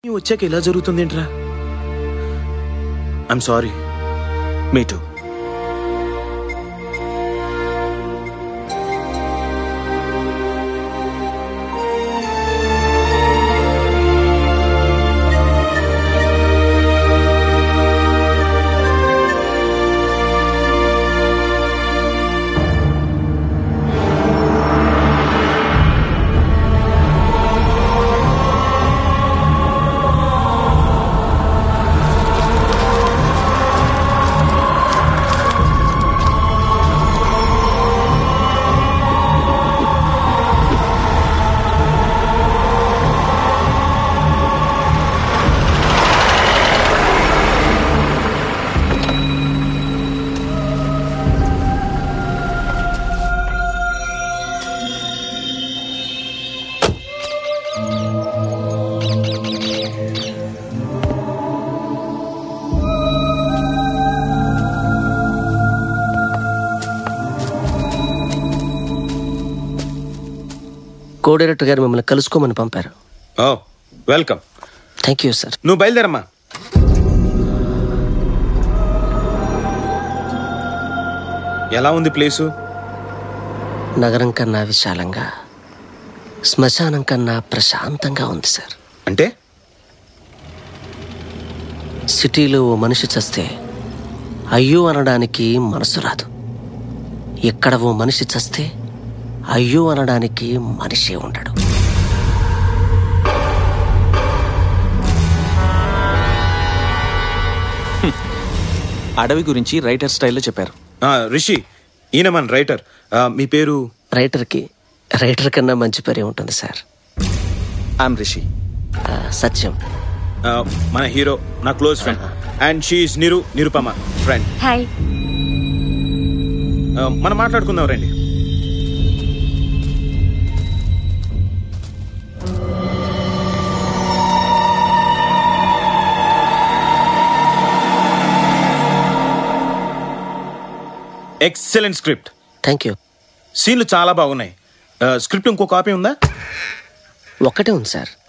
నువ్వు వచ్చాక ఇలా జరుగుతుంది ఏంట్రా I'm sorry me too co director గారు మిమ్మల్ని కలుసుకోమని పంపారు oh welcome thank you sir నువ్వు బయలుదేరమ్మా ఎలా ఉంది ప్లేసు నగరం కన్నా విశాలంగా శ్మశానం కన్నా ప్రశాంతంగా ఉంది సార్ అంటే సిటీలో ఓ మనిషి చస్తే అయ్యో అనడానికి మనసు రాదు ఇక్కడ ఓ మనిషి చస్తే అయ్యో అనడానికి మనిషే ఉండడు అడవి గురించి రైటర్ స్టైల్లో చెప్పారు ఆ, రిషి ఈయన మన రైటర్ ఆ, మీ పేరు రైటర్కి రైటర్ కన్నా మంచి పేరే ఉంటుంది సార్ ఐఎమ్ రిషి ఆ, సత్యం ఆ, మన హీరో నా close friend and she Niru Nirupama friend hi మనం మాట్లాడుకుందాం రండి ఎక్సలెంట్ స్క్రిప్ట్ థ్యాంక్ యూ సీన్లు చాలా బాగున్నాయి ఆ, స్క్రిప్ట్ ఇంకో కాపీ ఉందా ఒక్కటే ఉంది సార్